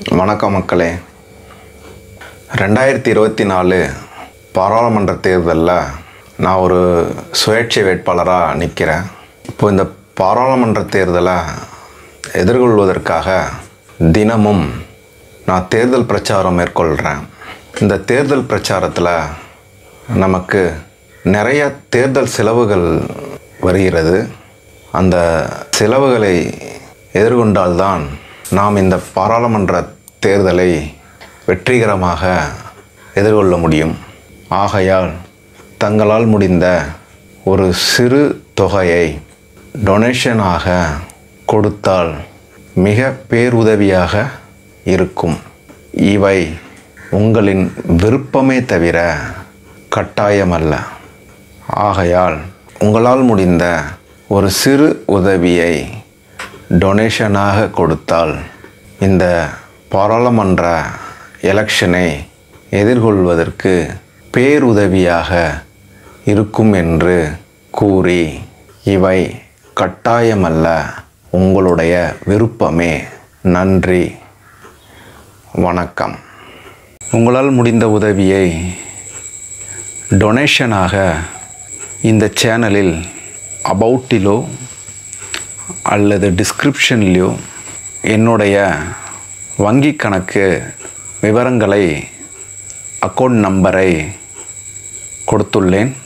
வணக்கம் மக்களே ரெண்டாயிரத்தி இருபத்தி நாலு பாராளுமன்ற தேர்தலில் நான் ஒரு சுயேட்சை வேட்பாளராக நிற்கிறேன் இப்போ இந்த பாராளுமன்ற தேர்தலை எதிர்கொள்வதற்காக தினமும் நான் தேர்தல் பிரச்சாரம் மேற்கொள்கிறேன் இந்த தேர்தல் பிரச்சாரத்தில் நமக்கு நிறைய தேர்தல் செலவுகள் வருகிறது அந்த செலவுகளை எதிர்கொண்டால்தான் நாம் இந்த பாராளுமன்ற தேர்தலை வெற்றிகரமாக எதிர்கொள்ள முடியும் ஆகையால் தங்களால் முடிந்த ஒரு சிறு தொகையை டொனேஷனாக கொடுத்தால் மிக பேருதவியாக இருக்கும் இவை உங்களின் விருப்பமே தவிர கட்டாயமல்ல ஆகையால் உங்களால் முடிந்த ஒரு சிறு உதவியை டொனேஷனாக கொடுத்தால் இந்த பாராளுமன்ற எலெக்ஷனை எதிர்கொள்வதற்கு பேருதவியாக இருக்கும் என்று கூறி இவை கட்டாயமல்ல உங்களுடைய விருப்பமே நன்றி வணக்கம் உங்களால் முடிந்த உதவியை டொனேஷனாக இந்த சேனலில் அபவுட்டிலோ அல்லது டிஸ்கிரிப்ஷன்லேயோ என்னுடைய வங்கி கணக்கு விவரங்களை அக்கௌண்ட் நம்பரை கொடுத்துள்ளேன்